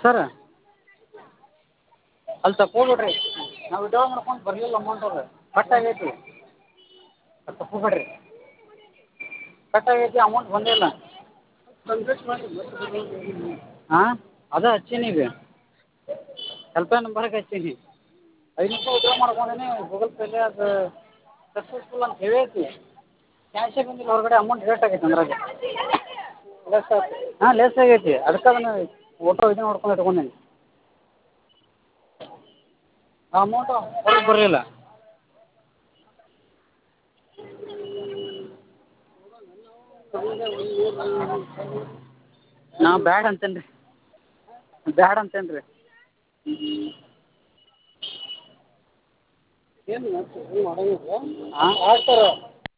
ಸರ ಅಲ್ಲಿ ತಕ್ಕೊಬೇಡ್ರಿ ನಾವು ವಿಡ್ರಾ ಮಾಡ್ಕೊಂಡು ಬರಲಿಲ್ಲ ಅಮೌಂಟ್ ಅದು ಕಟ್ ಆಗೈತಿ ಅದು ತಕ್ಕೊಬೇಡ್ರಿ ಕಟ್ ಆಗೈತಿ ಅಮೌಂಟ್ ಬಂದೇ ಇಲ್ಲ ಹಾಂ ಅದೇ ಹಚ್ಚೀನಿ ಈಗ ಹೆಲ್ಪ್ಲೈನ್ ನಂಬರ್ಗೆ ಹಚ್ಚೀನಿ ಐನೂರು ರೂಪಾಯಿ ವಿಡ್ರಾ ಮಾಡ್ಕೊಂಡೀನಿ ಗೂಗಲ್ ಪೇಗೆ ಅದು ಸಕ್ಸಸ್ಫುಲ್ ಅಂತ ಹೇಳೈತಿ ಕ್ಯಾಶೇ ಬಂದಿಲ್ಲ ಹೊರಗಡೆ ಅಮೌಂಟ್ ಡಿಡಕ್ಟ್ ಆಗೈತೆ ಅದರಾಗೆ ಲೆಸ್ ಆಯ್ತು ಹಾಂ ಲೆಸ್ ಆಗೈತಿ ಅದಕ್ಕೆ ಅದನ್ನು ಫೋಟೋ ಇದು ಮಾಡ್ಕೊಂಡು ಇಟ್ಕೊಂಡೀನಿ ಆ ಅಮೌಂಟು ಹೊರಗೆ ಬರಲಿಲ್ಲ ನಾ ಬ್ಯಾಡ ಅಂತೇನಿ ರೀ ಬ್ಯಾಡ ಅಂತೇನಿ ರೀ ಹಾಂ ಆಯ್ತು ಸರ